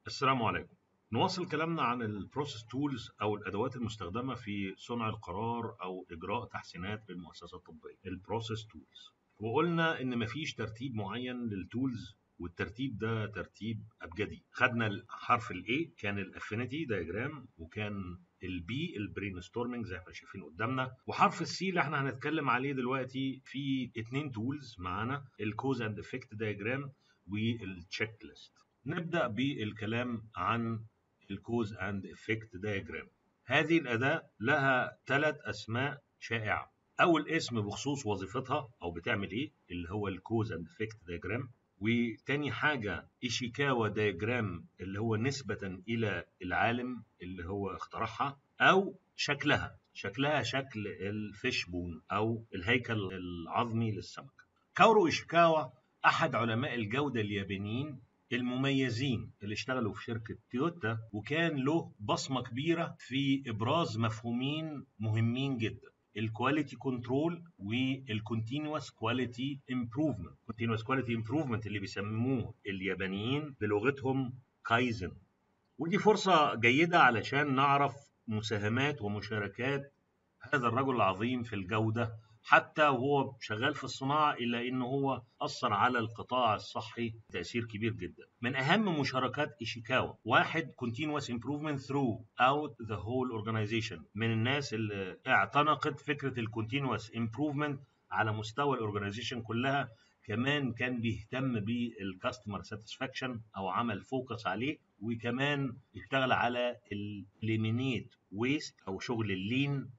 السلام عليكم نواصل كلامنا عن البروسيس تولز او الادوات المستخدمه في صنع القرار او اجراء تحسينات للمؤسسه الطبيه البروسيس تولز وقلنا ان مفيش ترتيب معين للتولز والترتيب ده ترتيب ابجدي خدنا حرف الاي كان الافينيتي دايجرام وكان البي البرين ستورمنج زي ما احنا شايفين قدامنا وحرف السي اللي احنا هنتكلم عليه دلوقتي في اتنين تولز معانا الكوز اند افكت دايجرام والتشيك ليست نبدا بالكلام عن الكوز اند افكت دايجرام هذه الاداه لها ثلاث اسماء شائعه اول اسم بخصوص وظيفتها او بتعمل ايه اللي هو الكوز اند افكت دايجرام وتاني حاجة إيشيكاوا دايجرام اللي هو نسبة إلى العالم اللي هو اخترعها أو شكلها شكلها شكل الفيش بون أو الهيكل العظمي للسمك كاورو إيشيكاوا أحد علماء الجودة اليابانيين المميزين اللي اشتغلوا في شركة تويوتا وكان له بصمة كبيرة في إبراز مفهومين مهمين جدا الكواليتي كنترول والكونتينوس كواليتي امبروفمنت كونتينوس كواليتي امبروفمنت اللي بيسموه اليابانيين بلغتهم كايزن ودي فرصة جيدة علشان نعرف مساهمات ومشاركات هذا الرجل العظيم في الجودة حتى وهو شغال في الصناعة إلا إنه هو أثر على القطاع الصحي تأثير كبير جدا من أهم مشاركات إيشيكاوا واحد continuous improvement throughout the whole organization من الناس اللي اعتنقت فكرة ال continuous improvement على مستوى الأورجنايزيشن كلها كمان كان بيهتم بالكاستمر ساتسفاكشن او عمل فوكس عليه وكمان اشتغل على الاليمينيت ويست او شغل اللين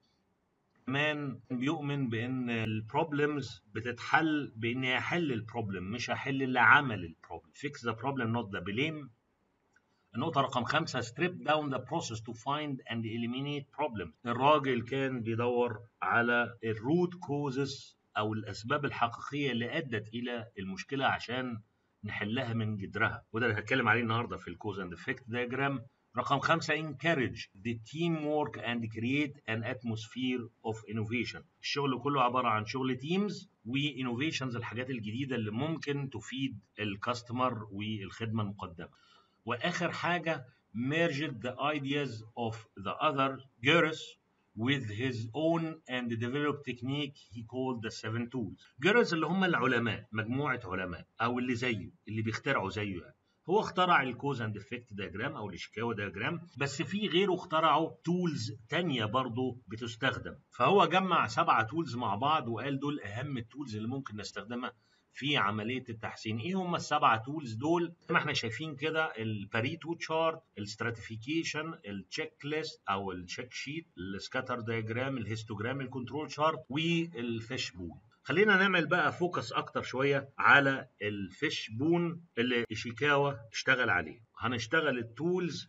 كمان بيؤمن بان البروبلمز بتتحل باني احل البروبلم مش احل اللي عمل البروبلم fix the problem not the blame النقطة رقم خمسة strip down the process to find and eliminate problems الراجل كان بيدور على الروت كوزز أو الأسباب الحقيقية اللي أدت إلى المشكلة عشان نحلها من جذرها وده اللي هتكلم عليه النهاردة في الكوز اند افكت diagram رقم خمسة encourage the teamwork and create an atmosphere of innovation الشغل كله عبارة عن شغل تيمز وانوفيشنز الحاجات الجديدة اللي ممكن تفيد الكاستمر والخدمة المقدمة واخر حاجة merged the ideas of the other Gurus with his own and developed technique he called the seven tools. Gurus اللي هم العلماء مجموعة علماء أو اللي زيه اللي بيخترعوا زيه يعني. هو اخترع الكوز اند افكت دياجرام او الاشيكاوا دياجرام بس في غيره اخترعوا تولز تانية برضه بتستخدم فهو جمع سبعة تولز مع بعض وقال دول اهم التولز اللي ممكن نستخدمها في عمليه التحسين ايه هم السبعه تولز دول زي ما احنا شايفين كده الباريتو تشارت الستراتيفيكيشن التشيك ليست او التشيك شيت السكاتر دياجرام الهيستوجرام الكنترول شارت والفيش بول خلينا نعمل بقى فوكس اكتر شويه على الفيش بون اللي ايشيكاوا اشتغل عليه هنشتغل التولز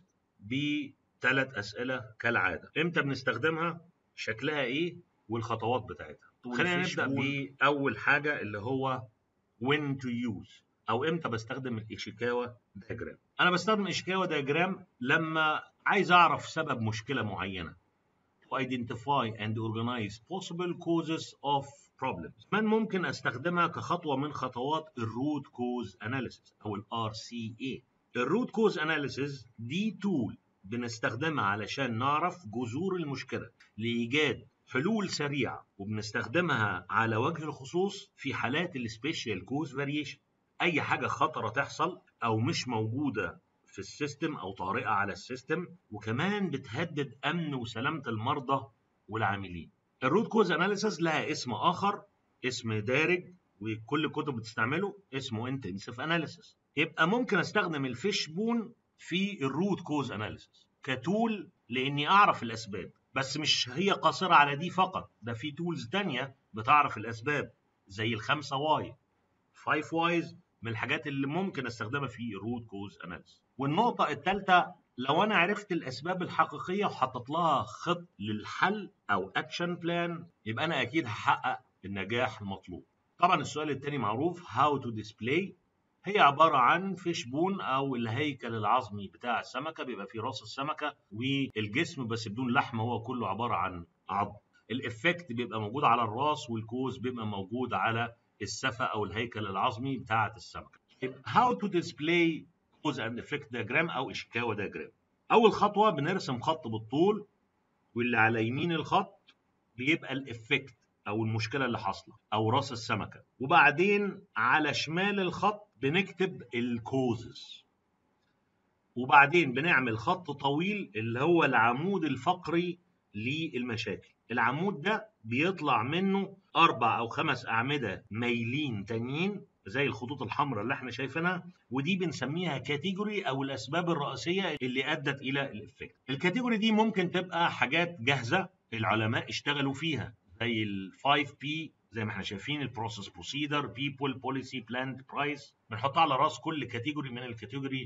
بثلاث اسئله كالعاده امتى بنستخدمها شكلها ايه والخطوات بتاعتها خلينا نبدا باول حاجه اللي هو when to use او امتى بستخدم الايشيكاوا دياجرام انا بستخدم ايشيكاوا دياجرام لما عايز اعرف سبب مشكله معينه to identify and organize possible causes of problems كمان ممكن استخدمها كخطوه من خطوات الروت كوز اناليسيس او الار سي اي الروت كوز اناليسيس دي تول بنستخدمها علشان نعرف جذور المشكله لايجاد حلول سريعه وبنستخدمها على وجه الخصوص في حالات السبيشال كوز فاريشن اي حاجه خطره تحصل او مش موجوده في السيستم او طارئه على السيستم وكمان بتهدد امن وسلامه المرضى والعاملين الروت كوز اناليسيس لها اسم اخر اسم دارج وكل الكتب بتستعمله اسمه انتنسيف اناليسيس يبقى ممكن استخدم الفيش بون في الروت كوز اناليسيس كتول لاني اعرف الاسباب بس مش هي قاصرة على دي فقط ده في تولز تانية بتعرف الأسباب زي الخمسة واي 5 وايز من الحاجات اللي ممكن استخدمها في الروت كوز اناليسيس والنقطة الثالثة لو أنا عرفت الأسباب الحقيقية وحطيت لها خط للحل أو أكشن بلان يبقى أنا أكيد هحقق النجاح المطلوب طبعا السؤال الثاني معروف how to display هي عبارة عن فيش بون أو الهيكل العظمي بتاع السمكة بيبقى فيه راس السمكة والجسم بس بدون لحم هو كله عبارة عن عظم. الإفكت بيبقى موجود على الراس والكوز بيبقى موجود على السفة أو الهيكل العظمي بتاعة السمكة. How to display كوز اند افكت دياجرام او اشكاوى دياجرام اول خطوه بنرسم خط بالطول واللي على يمين الخط بيبقى الافكت او المشكله اللي حاصله او راس السمكه وبعدين على شمال الخط بنكتب الكوزز وبعدين بنعمل خط طويل اللي هو العمود الفقري للمشاكل العمود ده بيطلع منه اربع او خمس اعمده مايلين تانيين زي الخطوط الحمراء اللي احنا شايفينها ودي بنسميها كاتيجوري او الاسباب الرئيسيه اللي ادت الى الافكت الكاتيجوري دي ممكن تبقى حاجات جاهزه العلماء اشتغلوا فيها زي ال 5 بي زي ما احنا شايفين البروسيس بروسيدر بيبول بوليسي بلاند برايس بنحطها على راس كل كاتيجوري من الكاتيجوري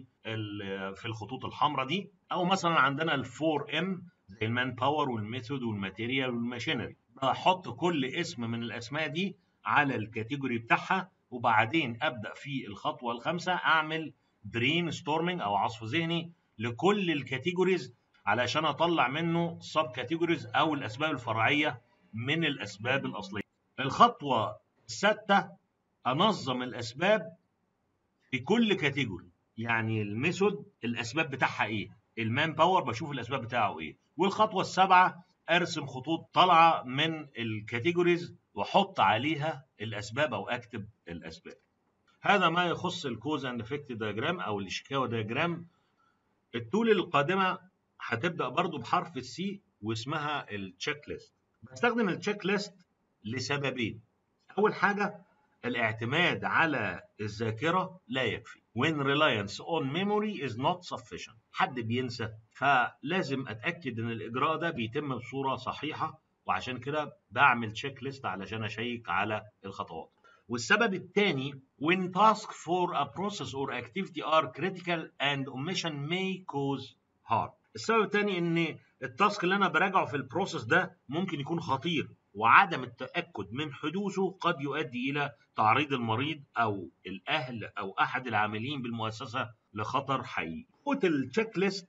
في الخطوط الحمراء دي او مثلا عندنا ال 4 ام زي المان باور والميثود والماتيريال والماشينري بحط كل اسم من الاسماء دي على الكاتيجوري بتاعها وبعدين ابدا في الخطوه الخامسه اعمل برين ستورمنج او عصف ذهني لكل الكاتيجوريز علشان اطلع منه سب كاتيجوريز او الاسباب الفرعيه من الاسباب الاصليه الخطوه السادسه انظم الاسباب في كل كاتيجوري يعني الميثود الاسباب بتاعها ايه المان باور بشوف الاسباب بتاعه ايه والخطوه السابعه ارسم خطوط طالعه من الكاتيجوريز واحط عليها الاسباب او اكتب الاسباب هذا ما يخص الكوز اند افكت دياجرام او الاشكاوى دياجرام التول القادمه هتبدا برضو بحرف السي واسمها التشيك ليست بستخدم التشيك ليست لسببين اول حاجه الاعتماد على الذاكره لا يكفي when reliance on memory is not sufficient حد بينسى فلازم اتاكد ان الاجراء ده بيتم بصوره صحيحه وعشان كده بعمل تشيك ليست علشان اشيك على الخطوات والسبب الثاني when task for a process or activity are critical and omission may cause harm السبب الثاني ان التاسك اللي انا براجعه في البروسيس ده ممكن يكون خطير وعدم التاكد من حدوثه قد يؤدي الى تعريض المريض او الاهل او احد العاملين بالمؤسسه لخطر حقيقي. قوه التشيك ليست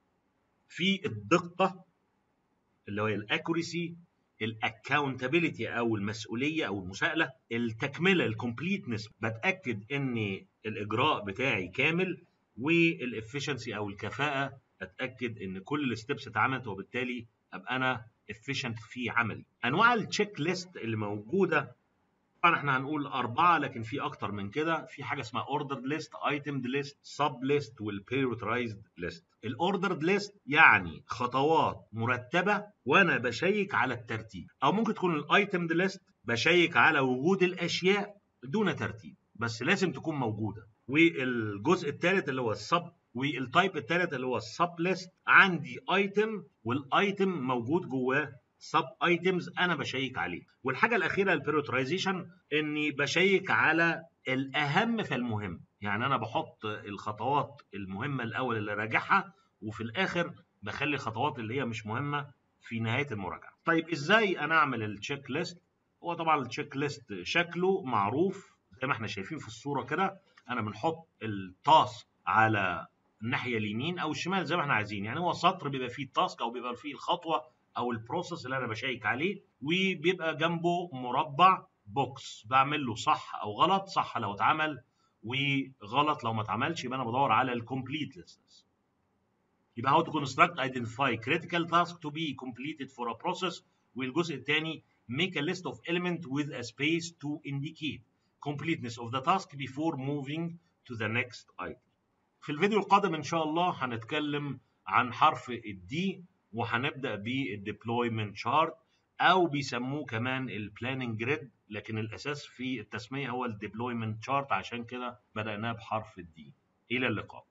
في الدقه اللي هي الاكوريسي الاكاونتابيلتي او المسؤوليه او المساءله التكمله الكومبليتنس بتاكد ان الاجراء بتاعي كامل والافشنسي او الكفاءه اتاكد ان كل الستبس اتعملت وبالتالي ابقى انا efficient في عملي انواع التشيك ليست اللي موجوده طبعا احنا هنقول اربعه لكن في اكتر من كده في حاجه اسمها اوردرد ليست ايتمد ليست سب ليست والبريورترايزد ليست الاوردرد ليست يعني خطوات مرتبه وانا بشيك على الترتيب او ممكن تكون الايتمد ليست بشيك على وجود الاشياء دون ترتيب بس لازم تكون موجوده والجزء الثالث اللي هو السب والتايب الثالث اللي هو السب ليست عندي ايتم والايتم موجود جواه سب ايتمز انا بشيك عليه والحاجه الاخيره البريوترايزيشن اني بشيك على الاهم فالمهم يعني انا بحط الخطوات المهمه الاول اللي راجعها وفي الاخر بخلي الخطوات اللي هي مش مهمه في نهايه المراجعه طيب ازاي انا اعمل التشيك ليست هو طبعا التشيك ليست شكله معروف زي ما احنا شايفين في الصوره كده انا بنحط التاسك على الناحيه اليمين او الشمال زي ما احنا عايزين يعني هو سطر بيبقى فيه التاسك او بيبقى فيه الخطوه او البروسيس اللي انا بشيك عليه وبيبقى جنبه مربع بوكس بعمل له صح او غلط صح لو اتعمل وغلط لو ما اتعملش يبقى انا بدور على الكومبليت ليست يبقى how to construct identify critical task to be completed for a process والجزء الثاني make a list of element with a space to indicate completeness of the task before moving to the next item في الفيديو القادم ان شاء الله هنتكلم عن حرف الدي وهنبدا بالديبلويمنت شارت او بيسموه كمان البلاننج جريد لكن الاساس في التسميه هو الديبلويمنت شارت عشان كده بداناه بحرف الدي الى اللقاء